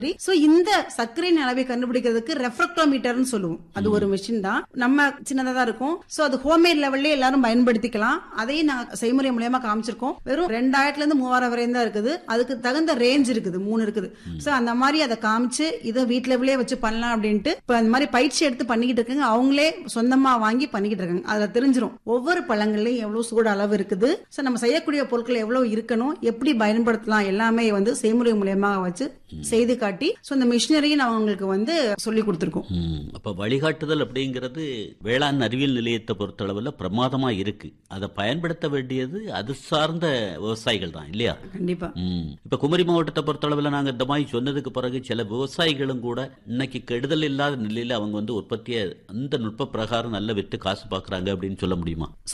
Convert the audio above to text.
So இந்த சர்க்கரையின் அளவை கண்டுபிடிக்கிறதுக்கு ரெஃப்ரக்டோமீட்டர்னு சொல்லுவோம் அது ஒரு மிஷின் தான் நம்ம சின்னதா தான் இருக்கும் சோ அது ஹோம்மேட் லெவல்ல எல்லாரும் பயன்படுத்திக்கலாம் அதையும் நாங்க செய்முறை மூலியமா காமிச்சிருக்கோம் வெறும் ரெண்டாயிரத்துல இருந்து மூவாயிரம் வரையும் தான் இருக்குது அதுக்கு தகுந்த ரேஞ்ச் இருக்குது மூணு இருக்குது சோ அந்த மாதிரி அதை காமிச்சு இதை வீட் லெவலே வச்சு பண்ணலாம் அப்படின்ட்டு இப்ப அந்த மாதிரி பயிற்சி எடுத்து பண்ணிக்கிட்டு இருக்காங்க அவங்களே சொந்தமா வாங்கி பண்ணிக்கிட்டு இருக்காங்க அதுல தெரிஞ்சிரும் ஒவ்வொரு பழங்கள்லயும் எவ்வளவு சூடு அளவு இருக்குது சோ நம்ம செய்யக்கூடிய பொருட்கள் எவ்வளவு இருக்கணும் எப்படி பயன்படுத்தலாம் எல்லாமே வந்து செய்முறை மூலியமா வச்சு செய்து காட்டி சோ இந்த மிஷினரியும் நான் அவங்களுக்கு வந்து சொல்லி கொடுத்துருக்கோம் ம், அப்ப வழிகாட்டுதல் அப்படிங்கிறது வேளாண் அறிவியல் நிலையத்தை பொறுத்தளவுல பிரமாதமா இருக்கு அதை பயன்படுத்த வேண்டியது அது சார்ந்த விவசாயிகள் தான் இல்லையா கண்டிப்பா ம். இப்ப குமரி மாவட்டத்தை பொறுத்தளவுல நாங்க இந்த மாதிரி சொன்னதுக்கு பிறகு சில விவசாயிகளும் கூட இன்னைக்கு கெடுதல் இல்லாத நிலையில அவங்க வந்து உற்பத்தியை அந்த நுட்ப பிரகாரம் நல்ல வித்து காசு பாக்குறாங்க அப்படின்னு சொல்ல முடியுமா